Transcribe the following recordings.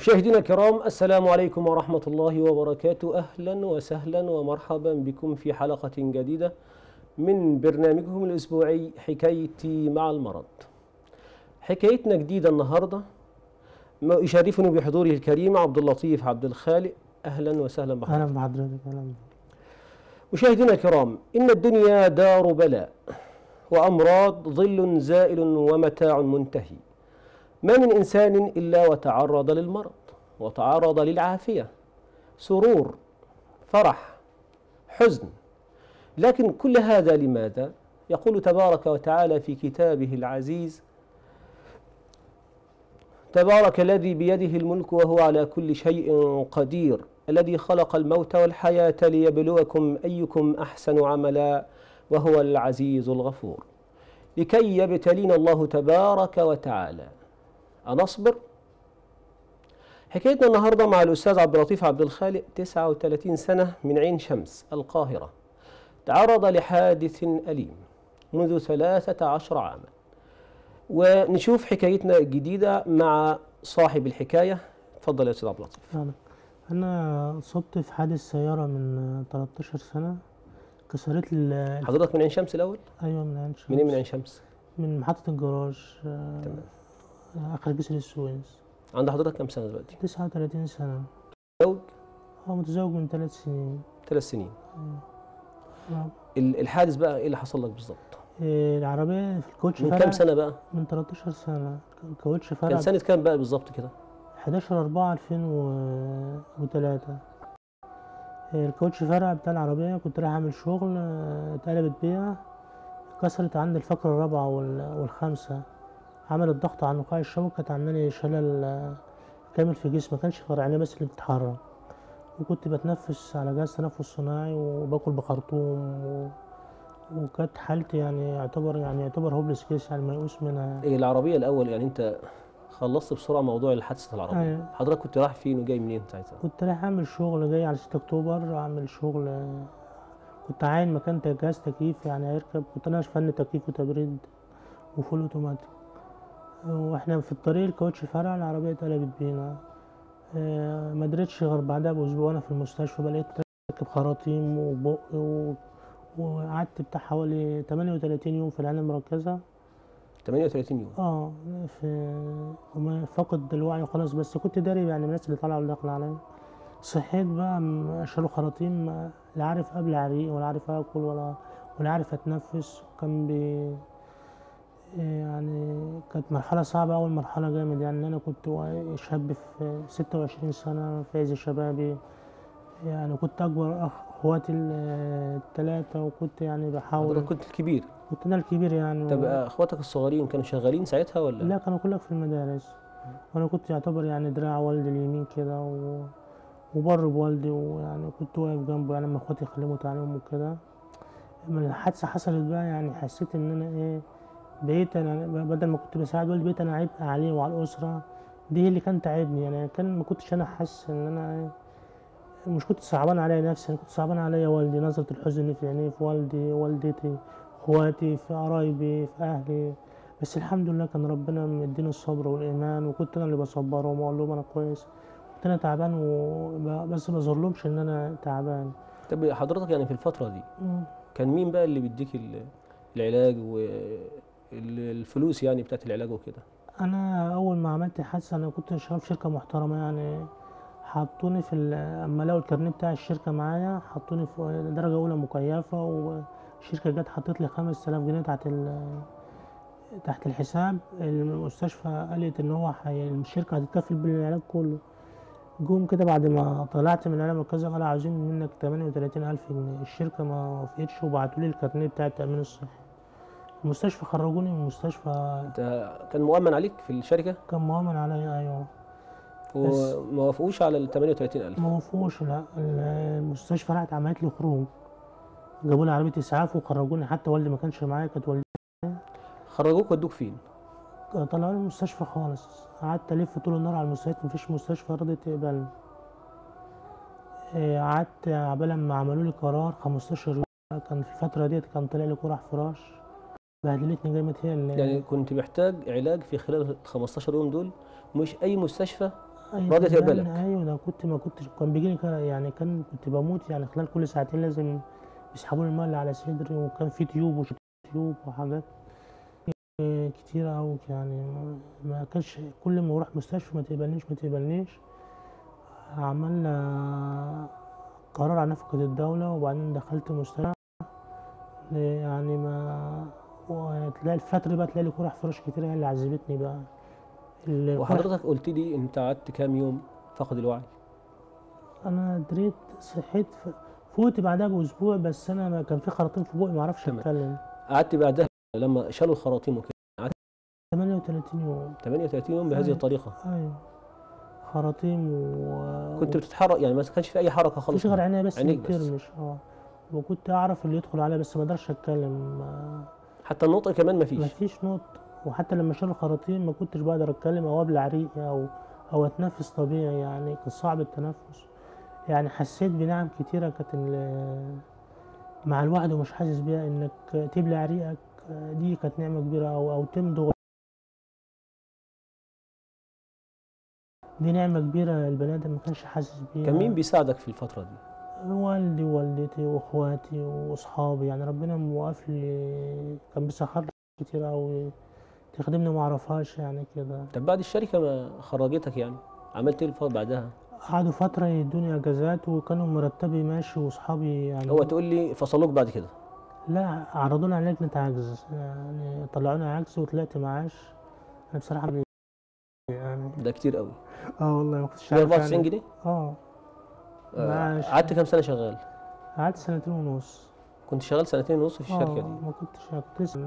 مشاهدينا الكرام السلام عليكم ورحمة الله وبركاته أهلا وسهلا ومرحبا بكم في حلقة جديدة من برنامجكم الأسبوعي حكايتي مع المرض حكايتنا جديدة النهاردة ما يشرفني بحضوره الكريم عبد اللطيف عبد الخالق أهلا وسهلا بحضرتك اهلا بحضرتك اهلا مشاهدينا الكرام إن الدنيا دار بلاء وأمراض ظل زائل ومتاع منتهي ما من إنسان إلا وتعرض للمرض وتعرض للعافية سرور فرح حزن لكن كل هذا لماذا؟ يقول تبارك وتعالى في كتابه العزيز تبارك الذي بيده الملك وهو على كل شيء قدير الذي خلق الموت والحياة ليبلوكم أيكم أحسن عملا وهو العزيز الغفور لكي يبتلينا الله تبارك وتعالى أنصبر؟ حكايتنا النهارده مع الأستاذ عبد اللطيف عبد الخالق 39 سنة من عين شمس القاهرة تعرض لحادث أليم منذ 13 عاما ونشوف حكايتنا الجديدة مع صاحب الحكاية تفضل يا أستاذ عبد اللطيف اهلا انا صبت في حادث سياره من 13 سنه كسرت لي ال- حضرتك من عين شمس الأول؟ ايوه من عين شمس منين من عين شمس؟ من محطه الجراج آه، تمام. آه، اخر جسر السويس عند حضرتك كم سنة دلوقتي؟ 39 سنه زوج هو متزوج من ثلاث سنين ثلاث سنين آه. ال- الحادث بقى إيه اللي حصل لك بالظبط؟ آه، العربيه في الكوتش من فرق كام سنة بقى؟ من 13 سنه الكاوتش فرق كان سنة كام بقى بالظبط كده؟ 11 4 2003 الكاوتش فرع بتاع العربية كنت رايح أعمل شغل آه، اتقلبت بيها كسرت عند الفقرة الرابعة وال- والخامسة عملت ضغط على نقاع الشوك كانت عاملة لي شلل آه، كامل في جسمي مكانش غير عينيه بس اللي بتتحرك وكنت بتنفس على جهاز تنفس صناعي وباكل بخرطوم و... وكانت حالتي يعني يعتبر يعني يعتبر هوبلس كيس يعني ميؤوس منها إيه العربية الأول يعني أنت خلصت بسرعة موضوع الحادثة العربية أيوة. حضرتك كنت رايح فين وجاي منين ساعتها؟ كنت رايح اعمل شغل جاي على 6 اكتوبر اعمل شغل آه، كنت عاين مكان جهاز تكييف يعني هيركب كنت انا فن تكييف وتبريد وفول اوتوماتيك واحنا في الطريق الكاوتش فرع العربية اتقلبت بينا آه، ما دريتش غير بعدها باسبوع انا في المستشفى بقيت راكب خراطيم وبق و- وقعدت بتاع حوالي 38 يوم في العناية المركزة 38 يوم اه في وما فقد الوعي خلاص بس كنت داري يعني من الناس اللي طالعه واللي داخله عليا صحيت بقى م- شالوا خراطيم ما- لا عارف ابلع عريق ولا عارف اكل ولا ولا عارف اتنفس كان بي يعني كانت مرحلة صعبة أول مرحلة جامد يعني أنا كنت وا- شاب في ستة وعشرين سنة في عز شبابي يعني كنت أكبر أخ إخواتي ال- التلاتة وكنت يعني بحاول حضرتك كنت الكبير كنت أنا الكبير يعني طب اخواتك الصغيرين كانوا شغالين ساعتها ولا لا كانوا كلها في المدارس وانا كنت يعتبر يعني دراع والدي اليمين كده و... وبر بوالدي ويعني كنت واقف جنبه يعني لما اخواتي يخلموا تعليم وكده لما الحادثة حصلت بقى يعني حسيت ان انا ايه بقيت انا بدل ما كنت بساعد والدي بقيت انا عبء عليه وعلى الاسرة دي هي اللي كانت تعبني يعني كان ما كنتش انا حاسس ان انا إيه مش كنت صعبان عليا نفسي انا كنت صعبان عليا والدي نظرة الحزن في عينيه في والدي والدتي اخواتي في قرايبي في اهلي بس الحمد لله كان ربنا مديني الصبر والايمان وكنت انا اللي بصبرهم واقول لهم انا كويس كنت انا تعبان و... بس ما اظهرلهمش ان انا تعبان طب حضرتك يعني في الفترة دي مم. كان مين بقى اللي بيديك ال- العلاج والفلوس يعني بتاعت العلاج وكده انا اول ما عملت حادثه انا كنت شغال في شركه محترمه يعني حطوني في ال- اما لقوا الكارنيه بتاع الشركه معايا حطوني في درجه اولى مكيفه والشركه جت حطت لي 5000 جنيه تحت ال تحت الحساب المستشفى قالت ان هو حي... الشركه هتتكفل بالعلاج كله جم كده بعد ما طلعت من العلاج المركزي قالوا عاوزين منك 38000 جنيه الشركه ما وافقتش وبعتوا لي الكارنيه بتاع التامين الصحي المستشفى خرجوني من المستشفى انت كان مؤمن عليك في الشركة كان مؤمن عليا ايوه بس- وما وافقوش على ال 38000 ما وفوش لا ال- المستشفى راحت عملت لي خروج جابوا لي عربيه اسعاف وخرجوني حتى والدي ما كانش معايا كانت والدتي خرجوك ودوك فين؟ طلعوني من المستشفى خالص قعدت الف طول النهار على المستشفى مفيش مستشفى رضت تقبلني إيه، قعدت عبال ما عملوا لي قرار 15 يوم كان في الفتره ديت كان طلع لي قرح فراش بهدلتني جامد هي اللي يعني كنت محتاج علاج في خلال ال 15 يوم دول مش اي مستشفى أيوة راضية ده تقبلك. أنا- ايوه ده كنت ما كنتش كان بيجي لي يعني كان كنت بموت يعني خلال كل ساعتين لازم يسحبوا لي الماء اللي على صدري وكان في تيوب وش تيوب وحاجات إيه كتيرة أوي يعني ما- ما كانش كل ما أروح مستشفى ما تقبلنيش ما تقبلنيش عملنا قرار على نفقة الدولة وبعدين دخلت مستشفى يعني ما وتلاقي الفترة بقى تلاقي لي قرح فرش كتير هي اللي عذبتني بقى القرح- وحضرتك قلت لي انت قعدت كام يوم فقد الوعي انا دريت صحيت ف- فوت بعدها باسبوع بس انا ما كان في خراطيم في بوقي ما اعرفش تمام. اتكلم قعدت بعدها لما شالوا الخراطيم وكده 38 يوم 38 يوم بهذه أيوة. الطريقه ايوه خراطيم و كنت بتتحرك يعني ما كانش في اي حركه خالص مفيش غير عينيا بس عينيك بس. بترمش اه وكنت اعرف اللي يدخل عليا بس ما اقدرش اتكلم ما- حتى النطق كمان ما فيش مفيش نطق وحتى لما شالوا الخراطيم ما كنتش بقدر اتكلم او ابلع ريقي او او اتنفس طبيعي يعني كان صعب التنفس يعني حسيت بنعم كتيرة كانت ال- مع الواحد ومش حاسس بيها انك تبلع ريقك دي كانت نعمة كبيرة او او تمضغ دي نعمة كبيرة البني آدم ما كانش حاسس بيها كان مين بيساعدك في الفتره دي والدي ووالدتي واخواتي واصحابي يعني ربنا موقف لي كان بيسخر لي كتير اوي تخدمني ما اعرفهاش يعني كده طب بعد الشركه ما خرجتك يعني عملت ايه الفترة بعدها قعدوا فترة يدوني اجازات وكانوا مرتبي ماشي واصحابي يعني هو تقول لي فصلوك بعد كده لا عرضونا على لجنة عجز يعني طلعوني عجز وطلعت معاش انا بصراحة بي- يعني ده كتير قوي اه والله ما كنتش ده عارف 94 يعني جنيه اه آه، معاش. قعدت كام سنه شغال قعدت سنتين ونص كنت شغال سنتين ونص في الشركه اه دي ما كنتش كنت لسه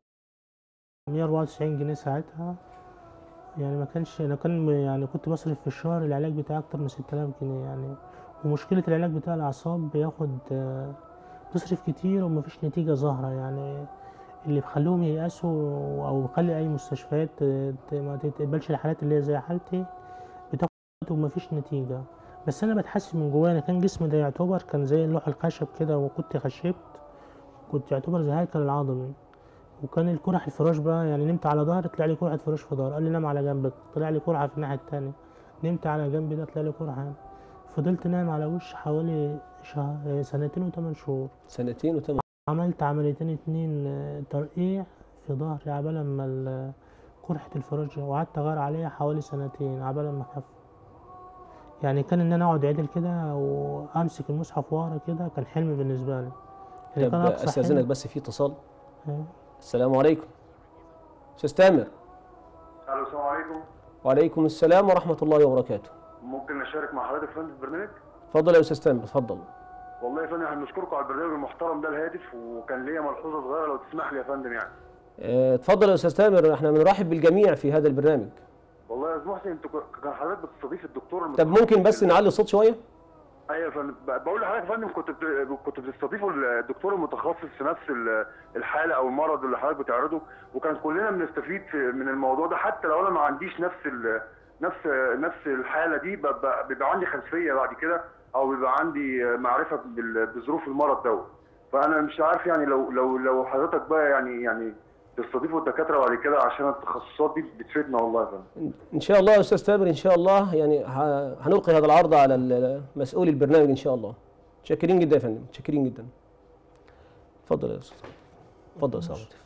194 جنيه ساعتها يعني ما كانش انا كان يعني كنت بصرف في الشهر العلاج بتاعي اكتر من 6000 جنيه يعني ومشكلة العلاج بتاع الاعصاب بياخد آه، بتصرف كتير ومفيش نتيجة ظاهرة يعني اللي بيخليهم ييأسوا او بيخلي اي مستشفيات ت- ت- ما تتقبلش الحالات اللي هي زي حالتي بتاخد ومفيش نتيجة بس انا بتحسن من جوايا انا كان جسمي ده يعتبر كان زي اللوح الخشب كده وكنت خشبت كنت يعتبر زي هيكل العضلي وكان القرح الفراش بقى يعني نمت على ظهري طلع لي قرحة فراش في ظهري قال لي نام على جنبك طلع لي قرحة في الناحية التانية نمت على جنبي ده طلع لي قرحة فضلت نايم على وش حوالي شهر سنتين وثمان شهور سنتين وتم عملت عمليتين اتنين آه، ترقيع في ظهري عبال ما ال- قرحة الفراش وقعدت أغير عليها حوالي سنتين عبال ما خف يعني كان إن أنا أقعد عدل كده وأمسك المصحف ورا كده كان حلم بالنسبة لي يعني طب كان أقصى استاذنك حلم بس في اتصال آه. السلام عليكم استاذ تامر الو السلام عليكم وعليكم السلام ورحمه الله وبركاته ممكن اشارك مع حضرتك يا فندم في البرنامج اتفضل يا استاذ تامر اتفضل والله يا فندم احنا بنشكركم على البرنامج المحترم ده الهادف وكان ليا ملحوظه صغيره لو تسمح لي يا فندم يعني اه، اتفضل يا استاذ تامر احنا بنرحب بالجميع في هذا البرنامج والله يا استاذ محسن انت ك- كان حضرتك بتستضيف الدكتور طب ممكن بس نعلي الصوت شويه ايوه يا فندم ب- بقول لحضرتك يا فندم كنت بت- كنت بتستضيفوا الدكتور المتخصص في نفس ال- الحاله او المرض اللي حضرتك بتعرضه وكان كلنا بنستفيد في من الموضوع ده حتى لو انا ما عنديش نفس ال نفس نفس الحاله دي ب- ب- بيبقى عندي خلفيه بعد كده او بيبقى عندي معرفه بال- بظروف المرض دوت فانا مش عارف يعني لو لو لو حضرتك بقى يعني يعني تستضيفوا الدكاتره بعد كده عشان التخصصات دي بتفيدنا والله يا فندم ان شاء الله يا استاذ تامر ان شاء الله يعني ه- هنلقي هذا العرض على ال- مسؤول البرنامج ان شاء الله متشكرين جدا يا فندم متشكرين جدا اتفضل يا استاذ اتفضل يا استاذ عاطف.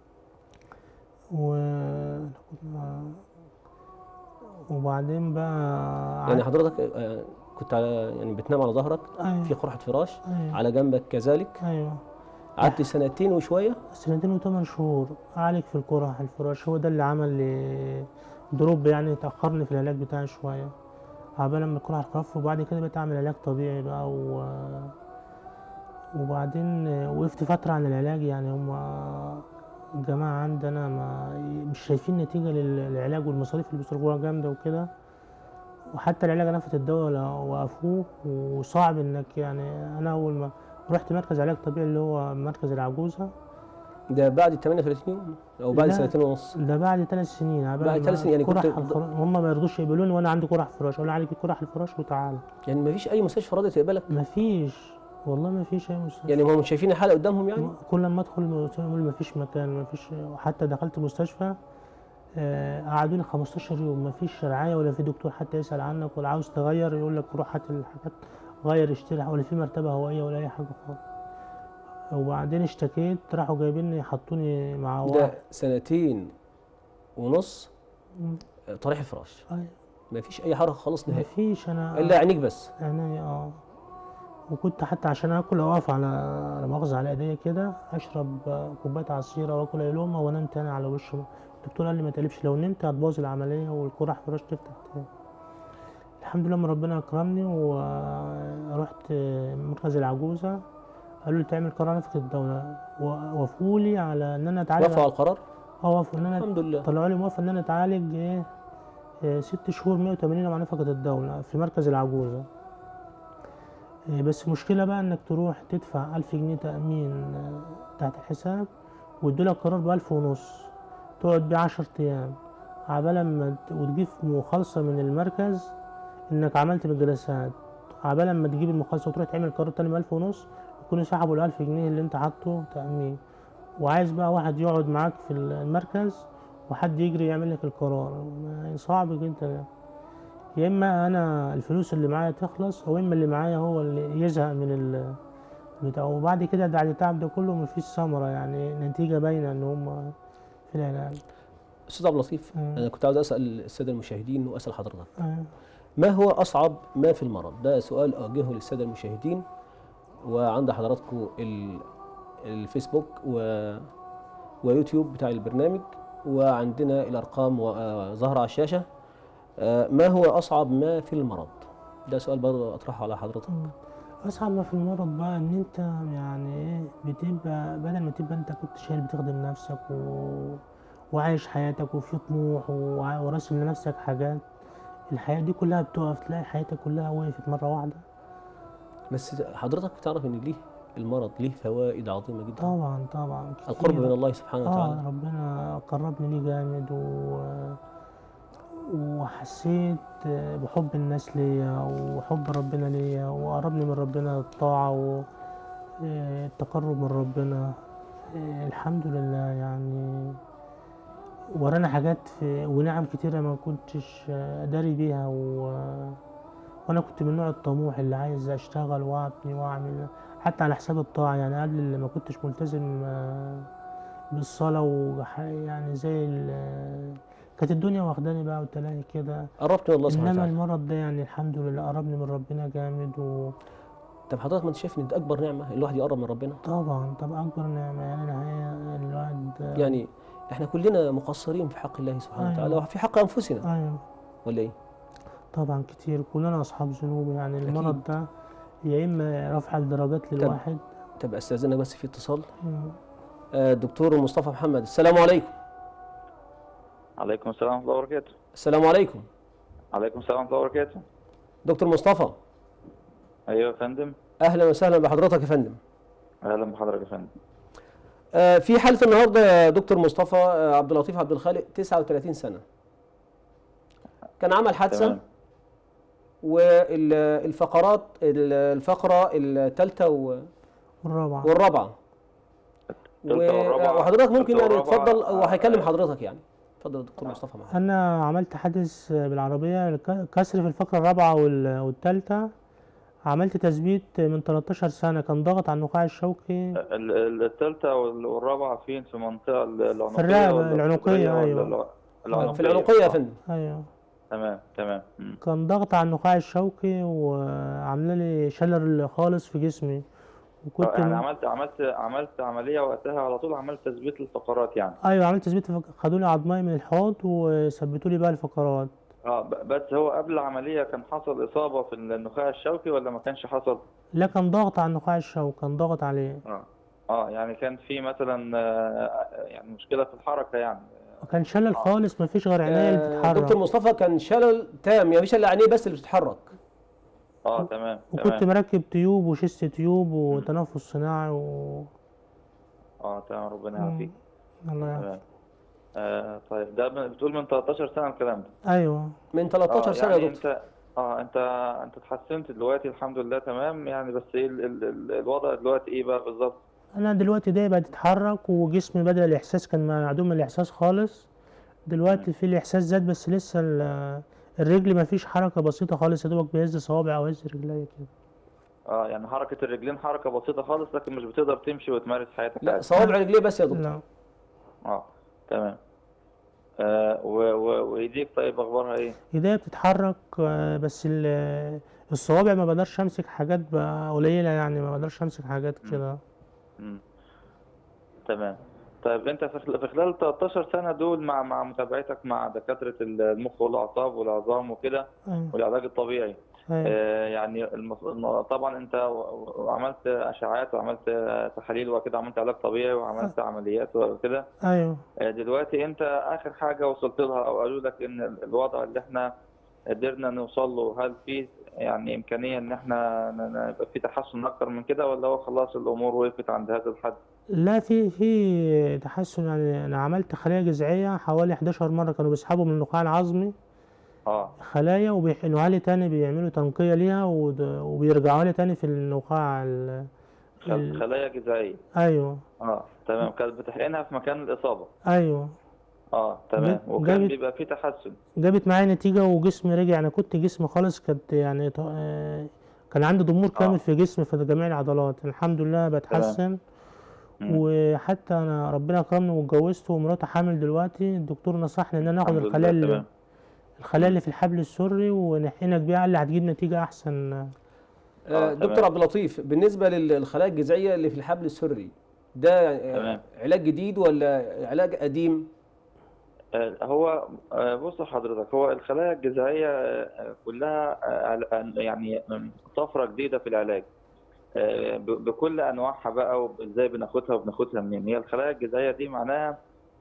و وبعدين بقى يعني حضرتك اه، كنت على يعني بتنام على ظهرك أيوة. في قرحه فراش أيوة. على جنبك كذلك ايوه قعدت سنتين وشويه سنتين وثمان شهور اعالج في القرح الفراش هو ده اللي عمل لي دروب يعني تاخرني في العلاج بتاعي شويه عبال ما القرح خف وبعد كده بقيت اعمل علاج طبيعي بقى و... وبعدين وقفت فتره عن العلاج يعني هم الجماعه عندنا ما مش شايفين نتيجه لل- للعلاج والمصاريف اللي بيصرفوها جامده وكده وحتى العلاج نفت الدواء ولا- وقفوه وصعب انك يعني انا اول ما رحت مركز علاج طبيعي اللي هو مركز العجوزه ده بعد 38 يوم او بعد لا. سنتين ونص ده بعد ثلاث سنين عبال بعد ما ثلاث سنين يعني قرح كنت- الفراش هم ما يرضوش يقبلوني وانا عندي قرح فراش اقول عليك قرح الفراش وتعالى يعني ما فيش اي مستشفى راضيه تقبلك مفيش والله مفيش اي مستشفى يعني هم مش شايفين الحاله قدامهم يعني كل ما ادخل المستشفى يقول مفيش مكان مفيش حتى دخلت مستشفى آه، قعدوني 15 يوم مفيش رعاية ولا في دكتور حتى يسأل عنك ولا عاوز تغير يقول لك روح هات الحاجات غير اشتري ولا في مرتبة هوائية ولا أي حاجة خالص وبعدين اشتكيت راحوا جايبيني حطوني مع ده واحد سنتين ونص مم. آه، طريح الفراش أيوة. ما فيش اي حركه خالص نهائي مفيش أنا الا عينيك بس عينيا اه وكنت حتى عشان اكل اقف على على مؤاخذة على ايديا كده اشرب آه، كوبايه عصير او اكل اي لقمه وانام تاني على وشي الدكتور قال لي ما تقلبش لو نمت هتبوظ العمليه والقرح فراش تفتح تاني الحمد لله ان ربنا اكرمني ورحت مركز العجوزه قالوا لي تعمل قرار نفقة الدولة ووافقوا لي على ان انا اتعالج وافقوا على القرار اه وافقوا ان انا الحمد لله طلعوا لي موافقة ان انا اتعالج ايه آه، ست شهور 180 مع نفقة الدولة في مركز العجوزة آه، بس المشكلة بقى انك تروح تدفع ألف جنيه تأمين آه، تحت الحساب ويدولك قرار بألف ونص تقعد بيه عشر أيام عبال ما ت- وتجيب مخالصة من المركز انك عملت بالجلسات عبال ما تجيب المخالصة وتروح تعمل قرار تاني بألف ونص يكونوا سحبوا الألف جنيه اللي انت حاطه تأمين وعايز بقى واحد يقعد معاك في المركز وحد يجري يعمل لك القرار ما- صعب جدا يعني. يا اما انا الفلوس اللي معايا تخلص او اما اللي معايا هو اللي يزهق من ال بتاع وبعد كده بعد التعب ده كله مفيش ثمرة يعني نتيجة باينة ان هم في العلاج استاذ عبد اللطيف مم. انا كنت عاوز اسال الساده المشاهدين واسال حضرتك آه. ما هو اصعب ما في المرض ده سؤال اوجهه للساده المشاهدين وعند حضراتكم ال- الفيسبوك و... ويوتيوب بتاع البرنامج وعندنا الارقام و- آه، ظاهره على الشاشه آه، ما هو اصعب ما في المرض ده سؤال برضه اطرحه على حضرتك اصعب ما في المرض بقى ان انت يعني ايه بتبقى بدل ما تبقى انت كنت شايل بتخدم نفسك و... وعايش حياتك وفي طموح وع- وراسم لنفسك حاجات الحياة دي كلها بتقف تلاقي حياتك كلها وقفت مرة واحدة بس حضرتك تعرف ان ليه المرض ليه فوائد عظيمه جدا طبعا طبعا كتير. القرب من الله سبحانه وتعالى اه ربنا قربني ليه جامد و... وحسيت بحب الناس ليا وحب ربنا ليا وقربني من ربنا الطاعة والتقرب من ربنا آه، الحمد لله يعني ورانا حاجات في ونعم كتيرة ما كنتش آه، داري بيها و... وانا كنت من النوع الطموح اللي عايز اشتغل وابني واعمل حتى على حساب الطاعة يعني قبل اللي ما كنتش ملتزم آه، بالصلاة وح- يعني زي ال- كانت الدنيا واخداني بقى وتلاهي كده قربت من الله سبحانه انما وتعالى المرض ده يعني الحمد لله قربني من ربنا جامد وطبعا طب حضرتك ما انت شايف ان ده اكبر نعمه الواحد يقرب من ربنا طبعا اكبر نعمة يعني نهاية الواحد يعني احنا كلنا مقصرين في حق الله سبحانه أيوة. وتعالى وفي حق انفسنا ايوه ولا ايه طبعا كتير كلنا اصحاب ذنوب يعني المرض ده يا اما رفع الدرجات للواحد طب استاذنك بس في اتصال مم. آه، الدكتور مصطفى محمد السلام عليكم عليكم السلام ورحمة الله وبركاته السلام عليكم عليكم السلام ورحمة الله وبركاته دكتور مصطفى أيوة يا فندم اهلا وسهلا بحضرتك يا فندم أهلا بحضرتك يا فندم آه، في حاله النهارده يا دكتور مصطفى آه، عبد اللطيف عبد الخالق 39 سنه كان عمل حادثه تمام والفقرات الفقره الثالثه والرابعة والرابعه التالتة والرابعة. وحضرتك ممكن التالتة يعني والرابعة. تفضل وهيكلم آه. حضرتك يعني اتفضل يا دكتور مصطفى معاك انا عملت حادث بالعربيه ك- كسر في الفقره الرابعه وال- والثالثه عملت تثبيت من 13 سنه كان ضغط على النخاع الشوكي ال- ال- التالتة وال- والرابعة فين في منطقة ال- العنقية الرقبة، ولا العنقية، الصدرية ولا أيوة. الع- في العنقية العنقيه يا آه، فندم ايوه تمام تمام مم. كان ضغط على النخاع الشوكي وعامله لي شلل خالص في جسمي وكنت آه، يعني م- عملت عملت عملت عملية وقتها على طول عملت تثبيت للفقرات يعني ايوه عملت تثبيت فق- خدوا لي عظماي من الحوض وثبتوا لي بقى الفقرات اه ب- بس هو قبل العملية كان حصل إصابة في النخاع الشوكي ولا ما كانش حصل؟ لا كان ضغط على النخاع الشوكي كان ضغط عليه اه اه يعني كان في مثلا آه، يعني مشكلة في الحركة يعني كان شلل خالص مفيش غير عينيا اللي آه، بتتحرك دكتور مصطفى كان شلل تام يعني مش الا عينيه بس اللي بتتحرك اه تمام وكنت تمام مركب تيوب وشيست تيوب وتنفس صناعي و اه تمام ربنا يعافيك الله يعافيك تمام آه طيب ده من- بتقول من 13 سنة الكلام ده ايوه من 13 اه سنه يعني يا دكتور انت اه انت انت اتحسنت دلوقتي الحمد لله تمام يعني بس ايه ال ال ال الوضع دلوقتي ايه بقى بالظبط انا دلوقتي ده بقى تتحرك وجسمي بدأ الاحساس كان معدوم الاحساس خالص دلوقتي في الاحساس زاد بس لسه ال- الرجل ما فيش حركه بسيطه خالص يا دوبك بيهز صوابع او يهز رجليا كده اه يعني حركة الرجلين حركة بسيطة خالص لكن مش بتقدر تمشي وتمارس حياتك لا عادي. صوابع رجليه بس يا دكتور لا اه تمام آه و- و- وايديك طيب اخبارها ايه؟ ايديا بتتحرك آه، بس ال- الصوابع ما بقدرش امسك حاجات بقى قليله يعني ما بقدرش امسك حاجات كده مم. تمام طيب انت في خل- في خلال 13 سنة دول مع مع متابعتك مع دكاترة المخ والاعصاب والعظام وكده ايوه والعلاج الطبيعي ايوه آه يعني المف... الم- طبعا انت و- وعملت اشعاعات وعملت آه، تحاليل وكده عملت علاج طبيعي وعملت عمليات وكده ايوه آه، دلوقتي انت اخر حاجة وصلت لها او قالوا لك ان ال- الوضع اللي احنا قدرنا نوصل له هل في يعني امكانية ان احنا ن- ن- يبقى في تحسن اكتر من كده ولا هو خلاص الامور وقفت عند هذا الحد؟ لا في في تحسن يعني انا عملت خلايا جذعيه حوالي 11 مره كانوا بيسحبوا من النخاع العظمي اه خلايا وبيحقنوها لي تاني بيعملوا تنقيه ليها ود- وبيرجعوها لي تاني في النخاع ال... خل- ال... خلايا جذعية ايوه اه تمام كانت بتحقنها في مكان الإصابة ايوه اه تمام جاب- وكان جابت- بيبقى في تحسن جابت معايا نتيجة وجسمي رجع أنا كنت جسمي خالص كنت يعني ط- آه، كان عندي ضمور كامل آه. في جسمي في جميع العضلات الحمد لله بتحسن مم. وحتى أنا ربنا أكرمني واتجوزت ومراتي حامل دلوقتي الدكتور نصحني إن أنا آخد الحمد الخلايا لله اللي تمام الخلايا اللي في الحبل السري ونحقنك بيها قال لي هتجيب نتيجة أحسن آه، آه، دكتور تمام. عبد اللطيف بالنسبه للخلايا الجذعيه اللي في الحبل السري ده آه، تمام. علاج جديد ولا علاج قديم آه، هو آه، بص حضرتك هو الخلايا الجذعية آه، كلها آه، آه، يعني طفرة جديدة في العلاج آه، ب- بكل أنواعها بقى وإزاي بناخدها وبناخدها منين هي الخلايا الجذعية دي معناها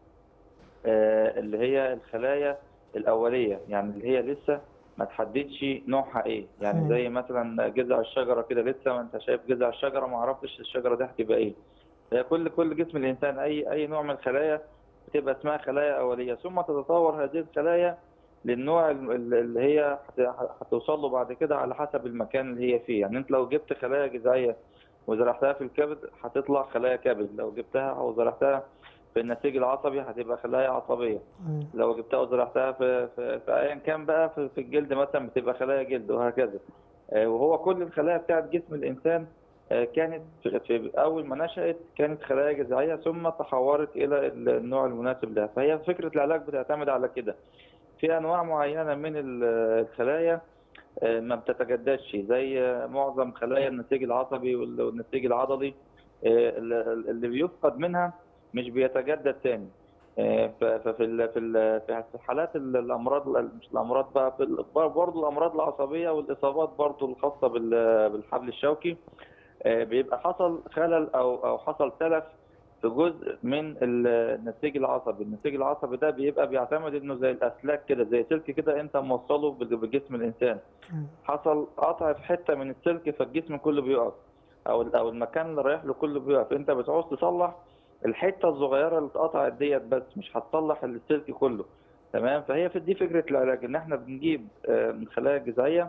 آه، اللي هي الخلايا الأولية يعني اللي هي لسه ما تحددش نوعها ايه يعني مم. زي مثلا جذع الشجرة كده لسه ما انت شايف جذع الشجرة ما عرفتش الشجرة دي هتبقى ايه هي كل كل جسم الإنسان أي أي نوع من الخلايا بتبقى اسمها خلايا أولية ثم تتطور هذه الخلايا للنوع ال- ال- اللي هي هت- هتوصل له بعد كده على حسب المكان اللي هي فيه يعني انت لو جبت خلايا جذعية وزرعتها في الكبد هتطلع خلايا كبد لو جبتها او زرعتها في النسيج العصبي هتبقى خلايا عصبية أيوة. لو جبتها وزرعتها في في, في ايا كان بقى في, في الجلد مثلا بتبقى خلايا جلد وهكذا آه، وهو كل الخلايا بتاعت جسم الانسان آه، كانت في, في اول ما نشأت كانت خلايا جذعية ثم تحورت الى النوع المناسب لها فهي فكرة العلاج بتعتمد على كده في انواع معينة من ال- الخلايا آه، ما بتتجددش زي آه، معظم خلايا النسيج العصبي وال- والنسيج العضلي آه، ال- اللي بيفقد منها مش بيتجدد تاني آه، ف- ففي ال- في ال- في حالات ال- الامراض مش الامراض بقى في ال- برضه الامراض العصبيه والاصابات برضه الخاصه بال- بالحبل الشوكي آه، بيبقى حصل خلل او او حصل تلف في جزء من ال- النسيج العصبي، النسيج العصبي ده بيبقى بيعتمد انه زي الاسلاك كده زي سلك كده انت موصله بج- بجسم الانسان. حصل قطع في حته من السلك فالجسم كله بيقف او او المكان اللي رايح له كله بيقف، انت بتعوز تصلح الحته الصغيره اللي اتقطعت ديت بس مش هتصلح السلك كله. تمام فهي في دي فكره العلاج ان احنا بنجيب آه، من خلايا جذعيه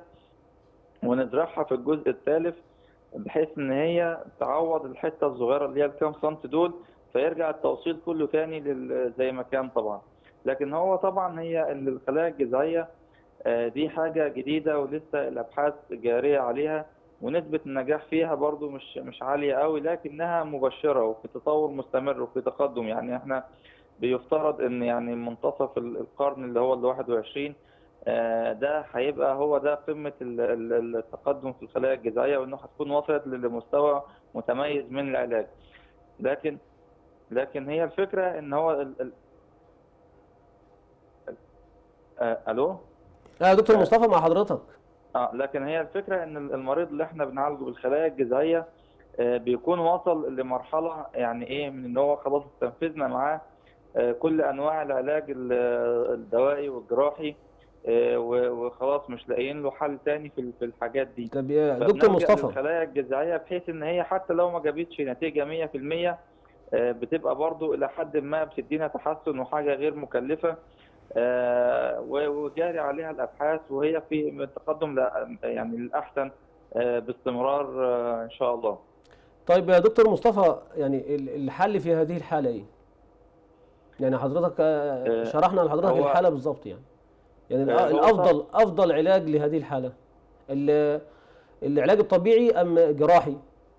ونزرعها في الجزء الثالث بحيث ان هي تعوض الحته الصغيره اللي هي الكام سنتي دول فيرجع التوصيل كله تاني لل- زي ما كان طبعا لكن هو طبعا هي ال- الخلايا الجذعيه آه، دي حاجه جديده ولسه الابحاث جاريه عليها ونسبه النجاح فيها برضو مش مش عاليه قوي لكنها مبشره وفي تطور مستمر وفي تقدم يعني احنا بيفترض ان يعني منتصف ال- القرن اللي هو ال 21 آه، ده هيبقى هو ده قمة ال- ال- التقدم في الخلايا الجذعية وإنه هتكون وصلت لمستوى متميز من العلاج لكن لكن هي الفكرة إن هو ال ال آه، ألو آه دكتور مصطفى مع حضرتك اه لكن هي الفكره ان المريض اللي احنا بنعالجه بالخلايا الجذعيه آه، بيكون وصل لمرحله يعني ايه من ان هو خلاص استنفذنا معاه آه، كل انواع العلاج ال- الدوائي والجراحي آه، و- وخلاص مش لاقيين له حل تاني في ال- في الحاجات دي طب يا فبنلجأ دكتور مصطفى للخلايا الجذعيه بحيث ان هي حتى لو ما جابتش نتيجه 100% آه، بتبقى برضو الى حد ما بتدينا تحسن وحاجه غير مكلفه آه، و- وجاري عليها الابحاث وهي في من التقدم ل- يعني الاحسن آه، باستمرار آه، ان شاء الله طيب يا دكتور مصطفى يعني ال- الحل في هذه الحالة ايه؟ يعني حضرتك آه، آه، شرحنا لحضرتك هو- الحاله بالظبط يعني يعني آه، الأ- هو الافضل افضل علاج لهذه الحاله ال- العلاج الطبيعي ام جراحي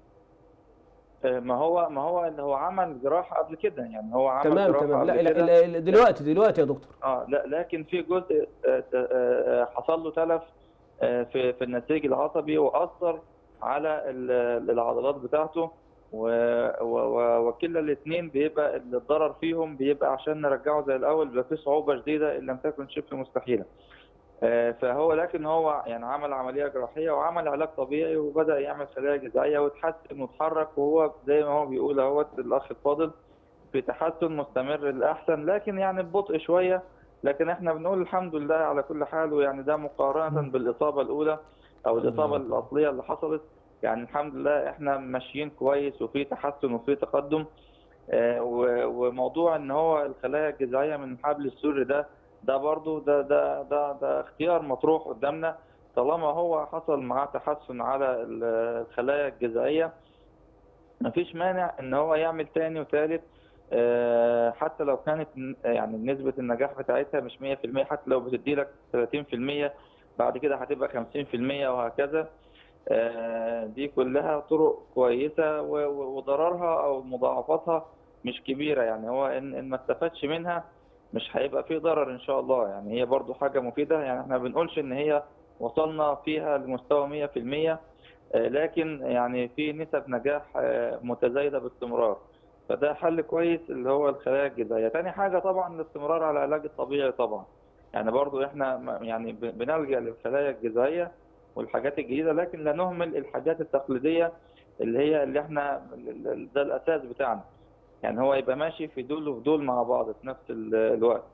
آه، ما هو ما هو اللي هو عمل جراحه قبل كده يعني هو عمل تمام جراحه تمام لا قبل لا كده. لا- دلوقتي دلوقتي يا دكتور اه لا لكن في جزء آه، ت- آه، آه، حصل له تلف آه، في في النسيج العصبي واثر على ال- العضلات بتاعته و- و- و- وكلا الاثنين بيبقى الضرر فيهم بيبقى عشان نرجعه زي الاول بيبقى في صعوبه شديده ان لم تكن شبه مستحيله. آه، فهو لكن هو يعني عمل عمليه جراحيه وعمل علاج طبيعي وبدا يعمل خلايا جذعيه وتحسن وتحرك وهو زي ما هو بيقول اهوت الاخ الفاضل في تحسن مستمر للاحسن لكن يعني ببطء شويه لكن احنا بنقول الحمد لله على كل حال ويعني ده مقارنه بالاصابه الاولى او الاصابه الحمد لله. الاصليه اللي حصلت يعني الحمد لله احنا ماشيين كويس وفي تحسن وفي تقدم آه، و- وموضوع ان هو الخلايا الجذعيه من الحبل السري ده ده برضو ده ده ده ده اختيار مطروح قدامنا طالما هو حصل معاه تحسن على ال- الخلايا الجذعيه مفيش مانع ان هو يعمل تاني وتالت آه، حتى لو كانت ن- يعني نسبة النجاح بتاعتها مش 100% حتى لو بتدي لك 30% بعد كده هتبقى 50% وهكذا آه، دي كلها طرق كويسة و- و- وضررها أو مضاعفاتها مش كبيرة يعني هو إن إن ما استفادش منها مش هيبقى فيه ضرر إن شاء الله يعني هي برضو حاجة مفيدة يعني إحنا ما بنقولش إن هي وصلنا فيها لمستوى 100% آه، لكن يعني في نسب نجاح آه، متزايدة باستمرار فده حل كويس اللي هو الخلايا الجذعية تاني حاجة طبعا الاستمرار على العلاج الطبيعي طبعا يعني برضو احنا م- يعني ب- بنلجأ للخلايا الجذعية والحاجات الجديدة لكن لا نهمل الحاجات التقليدية اللي هي اللي احنا ال- ال- ده الأساس بتاعنا يعني هو يبقى ماشي في دول وفي دول مع بعض في نفس ال- الوقت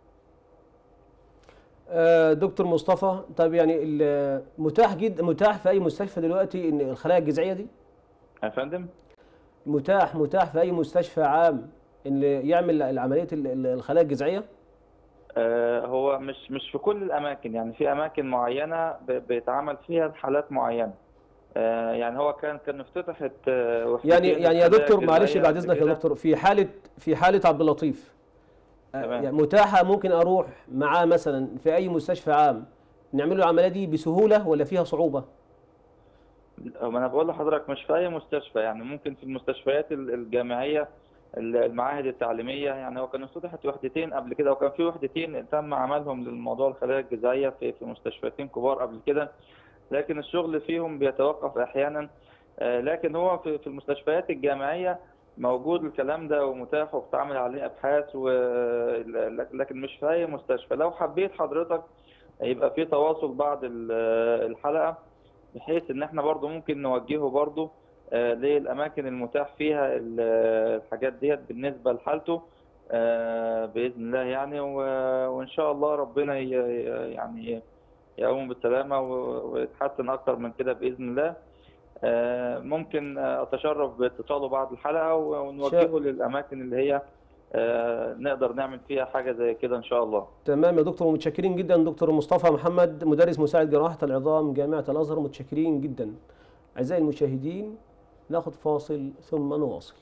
آه، دكتور مصطفى طب يعني ال- متاح جدا متاح في اي مستشفى دلوقتي ان الخلايا الجذعيه دي يا فندم متاح متاح في اي مستشفى عام ان يعمل العمليه ال- ال- الخلايا الجذعيه آه، هو مش مش في كل الاماكن يعني في اماكن معينه ب- بيتعمل فيها حالات معينه آه، يعني هو كان كان افتتحت آه، وحدتين يعني يعني يا للخلايا دكتور معلش الجذعية بعد قبل اذنك يا كده. دكتور في حاله في حاله عبد اللطيف آه، تمام. يعني متاحه ممكن اروح معاه مثلا في اي مستشفى عام نعمل له العمليه دي بسهوله ولا فيها صعوبه؟ ما انا بقول لحضرتك مش في اي مستشفى يعني ممكن في المستشفيات ال- الجامعيه ال- المعاهد التعليميه يعني هو كان افتتحت وحدتين قبل كده وكان في وحدتين تم عملهم للموضوع الخلايا الجذعيه في في مستشفياتين كبار قبل كده لكن الشغل فيهم بيتوقف احيانا آه، لكن هو في في المستشفيات الجامعيه موجود الكلام ده ومتاح وبتعمل عليه ابحاث و لكن مش في اي مستشفى لو حبيت حضرتك يبقى في تواصل بعد ال- الحلقه بحيث ان احنا برضو ممكن نوجهه برضو آه، للاماكن المتاح فيها ال- الحاجات ديت بالنسبه لحالته آه، باذن الله يعني و- وان شاء الله ربنا ي- ي- يعني يقوم بالسلامه و- ويتحسن اكتر من كده باذن الله آه، ممكن آه، اتشرف باتصاله بعد الحلقه ونوجهه للاماكن اللي هي آه، نقدر نعمل فيها حاجه زي كده ان شاء الله تمام يا دكتور ومتشكرين جدا دكتور مصطفى محمد مدرس مساعد جراحة العظام جامعة الأزهر متشكرين جدا أعزائي المشاهدين ناخذ فاصل ثم نواصل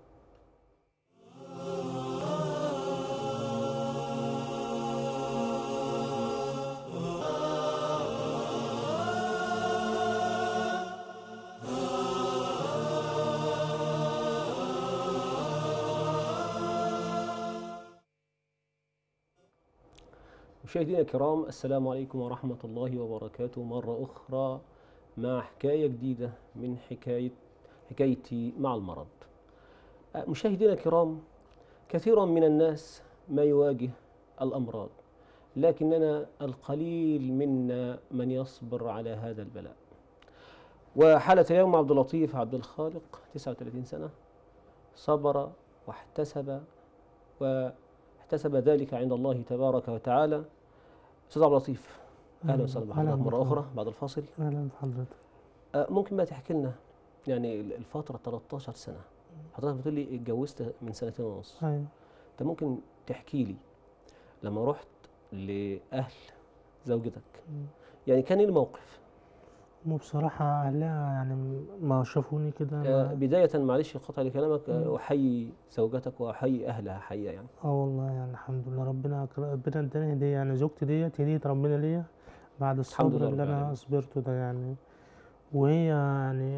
مشاهدينا الكرام السلام عليكم ورحمة الله وبركاته مرة أخرى مع حكاية جديدة من حكاية حكايتي مع المرض أه، مشاهدينا الكرام كثيرا من الناس ما يواجه الأمراض لكننا القليل منا من يصبر على هذا البلاء وحالة اليوم عبد اللطيف عبد الخالق 39 سنة صبر واحتسب واحتسب ذلك عند الله تبارك وتعالى استاذ عبد اللطيف اهلا وسهلا أهلا بحضرتك مره وسهلا. اخرى بعد الفاصل اهلا بحضرتك آه، ممكن بقى تحكي لنا يعني الفتره 13 سنه حضرتك بتقول لي اتجوزت من سنتين ونص ايوه انت ممكن تحكي لي لما رحت لاهل زوجتك مم. يعني كان ايه الموقف هم بصراحة أهلها يعني ما شافوني كده آه، ما- بداية معلش قطع لكلامك آه، مم. أحيي زوجتك وأحيي أهلها حقيقة يعني اه والله يعني الحمد لله ربنا أكر- ربنا اداني هدية يعني زوجتي ديت هدية ربنا ليا بعد الحمد الصبر لله اللي رب أنا العالمين. صبرته ده يعني وهي يعني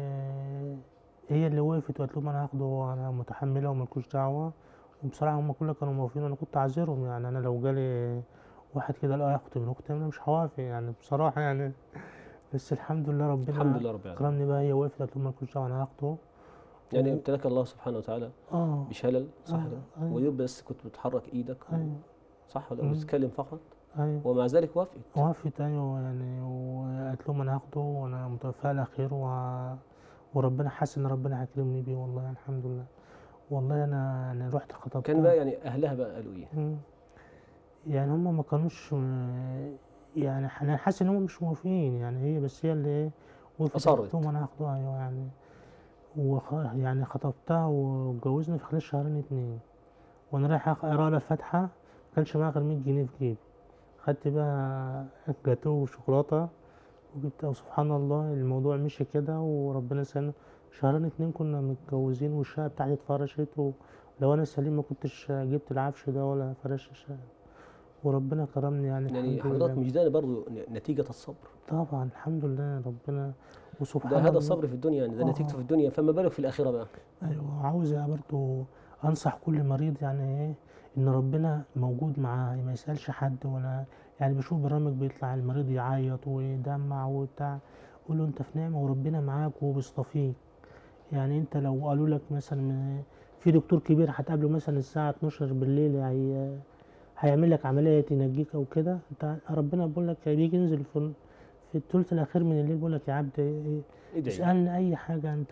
هي اللي وقفت وقالت لهم أنا هاخده وأنا متحملة وملكوش دعوة وبصراحة هما كلها كانوا موافقين وأنا كنت عاذرهم يعني أنا لو جالي واحد كده لا ياخد من أختي أنا مش هوافق يعني بصراحة يعني بس الحمد لله ربنا الحمد لله رب العالمين كرمني بقى هي وقفت قالت لهم ملكوش دعوة أنا هاخده يعني و- ابتلاك الله سبحانه وتعالى اه بشلل صح آه، كده أيوة. ويوم بس كنت بتحرك إيدك و- أيوة صح ولا مم. بتتكلم فقط أيوة ومع ذلك وافقت وافت ايوه يعني وقالت لهم انا هاخده وانا متوفاه على خير و... وربنا حاسس ان ربنا هيكرمني بيه والله يعني الحمد لله والله انا يعني رحت خطبتها كان بقى يعني أهلها بقى قالوا إيه مم. يعني هم ما كانوش م- يعني انا حاسس ان هم مش موافقين يعني هي بس هي اللي ايه وقفت أصرت. قالت لهم انا هاخده ايوه يعني وخ... يعني خطبتها واتجوزنا في خلال شهرين اتنين وانا رايح أخ- اقرا لها الفاتحه ما كانش معايا غير 100 جنيه في جيبي خدت بقى جاتوه وشوكولاته وجبت وسبحان الله الموضوع مشي كده وربنا سنة شهرين اتنين كنا متجوزين والشقة بتاعتي اتفرشت ولو أنا سليم ما كنتش جبت العفش ده ولا فرش الشقة وربنا كرمني يعني يعني الحمد حضرتك لله مش ده برضه نتيجة الصبر طبعا الحمد لله ربنا وسبحان ده هذا الله الصبر في الدنيا يعني ده آه. نتيجته في الدنيا فما بالك في الآخرة بقى ايوه عاوز برضو انصح كل مريض يعني ايه ان ربنا موجود معاه ما يسالش حد ولا يعني بشوف برامج بيطلع المريض يعيط ويدمع وبتاع قول له انت في نعمه وربنا معاك وبيصطفيك يعني انت لو قالوا لك مثلا م- في دكتور كبير هتقابله مثلا الساعه 12 بالليل هي هيعمل لك عمليه ينجيك او كده انت ربنا بيقول لك بيجي ينزل في في الثلث الاخير من الليل بيقول لك يا عبد إيه ادعي اسألني أي حاجة أنت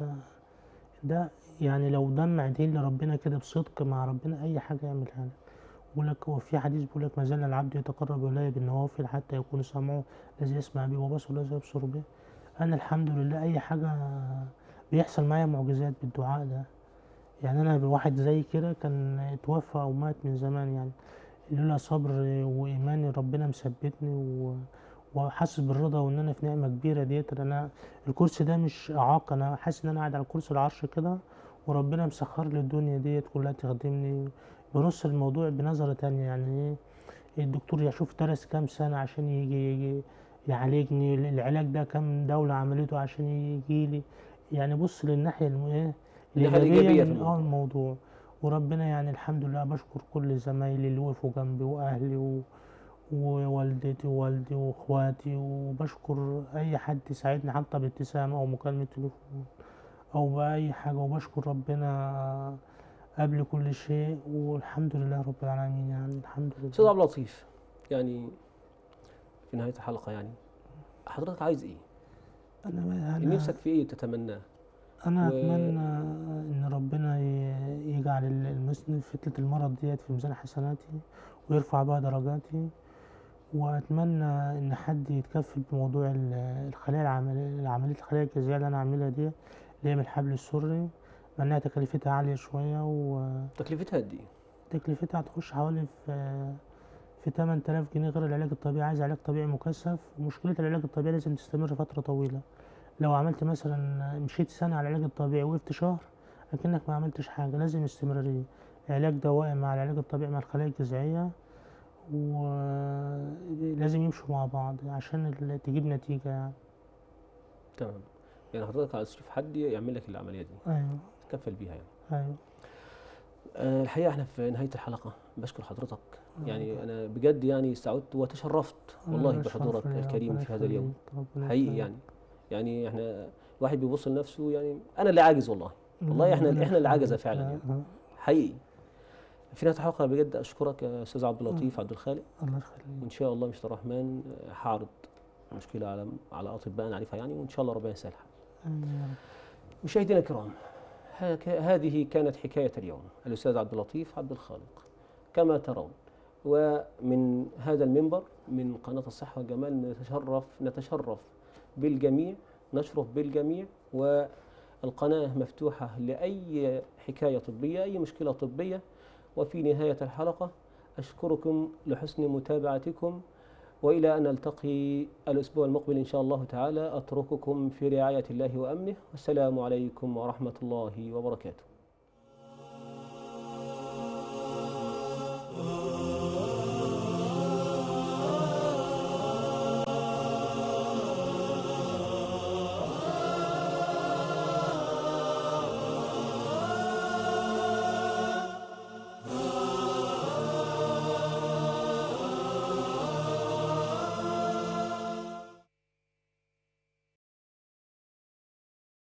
ده يعني لو دمع دين لربنا كده بصدق مع ربنا أي حاجة يعملها لك بيقول لك هو في حديث بيقول لك ما زال العبد يتقرب إلي بالنوافل حتى يكون سمعه الذي يسمع به وبصره الذي يبصر به أنا الحمد لله أي حاجة بيحصل معايا معجزات بالدعاء ده يعني أنا واحد زي كده كان اتوفى أو مات من زمان يعني لولا صبر وإيماني ربنا مثبتني و... وحاسس بالرضا وان انا في نعمه كبيره ديت إن انا الكرسي ده مش اعاقه انا حاسس ان انا قاعد على كرسي العرش كده وربنا مسخر لي الدنيا ديت كلها تخدمني بنص الموضوع بنظره تانية يعني ايه الدكتور يشوف درس كام سنه عشان يجي, يجي يعالجني العلاج ده كام دوله عملته عشان يجي لي يعني بص للناحيه الم- ايه الناحية الإيجابية في من الموضوع. اه الموضوع وربنا يعني الحمد لله بشكر كل زمايلي اللي وقفوا جنبي واهلي و... ووالدتي ووالدي واخواتي وبشكر اي حد يساعدني حتى بابتسامة او مكالمة تليفون او باي حاجة وبشكر ربنا قبل كل شيء والحمد لله رب العالمين يعني الحمد أستاذ لله عبد اللطيف يعني في نهاية الحلقة يعني حضرتك عايز إيه؟ انا يعني نفسك في إيه تتمناه؟ انا و- اتمنى ان ربنا ي- يجعل ال- المسلم فتنة المرض ديت في ميزان حسناتي ويرفع بها درجاتي واتمنى ان حد يتكفل بموضوع ال- الخلايا العملية العملية الخلايا الجذعية اللي انا عاملها دي اللي هي بالحبل السري مع انها تكلفتها عالية شوية تكلفتها قد إيه؟ وتكلفتها هتخش حوالي في في 8000 جنيه غير العلاج الطبيعي عايز علاج طبيعي مكثف ومشكلة العلاج الطبيعي لازم تستمر فترة طويلة لو عملت مثلا مشيت سنة على العلاج الطبيعي وقفت شهر أكنك ما عملتش حاجة لازم استمرارية علاج دوائي مع العلاج الطبيعي مع الخلايا الجذعية ولازم يمشوا مع بعض عشان ال- تجيب نتيجة يعني تمام يعني حضرتك عايز تشوف حد يعمل لك العملية دي أيوه تكفل بيها يعني أيوه آه، الحقيقة احنا في نهاية الحلقة بشكر حضرتك يعني أنا بجد يعني سعدت وتشرفت والله أنا بحضورك شرف ليا، الكريم ربنا في هذا اليوم يخليك، ربنا حقيقي يخليك. يعني يعني احنا واحد بيبص لنفسه يعني أنا اللي عاجز والله والله احنا ربنا احنا اللي عجزة يخليك. فعلا يعني آه، حقيقي في نهاية الحلقة بجد أشكرك يا أستاذ عبد اللطيف عبد الخالق الله يخليك وإن شاء الله مشتى الرحمن آه، هعرض مشكلة على على أطباء نعرفها يعني وإن شاء الله ربنا يسهلها آمين يا رب. مشاهدينا الكرام هك- هذه كانت حكاية اليوم الأستاذ عبد اللطيف عبد الخالق كما ترون ومن هذا المنبر من قناة الصحة والجمال نتشرف نتشرف بالجميع نشرف بالجميع والقناة مفتوحة لأي حكاية طبية أي مشكلة طبية وفي نهاية الحلقة أشكركم لحسن متابعتكم وإلى أن نلتقي الأسبوع المقبل إن شاء الله تعالى أترككم في رعاية الله وأمنه والسلام عليكم ورحمة الله وبركاته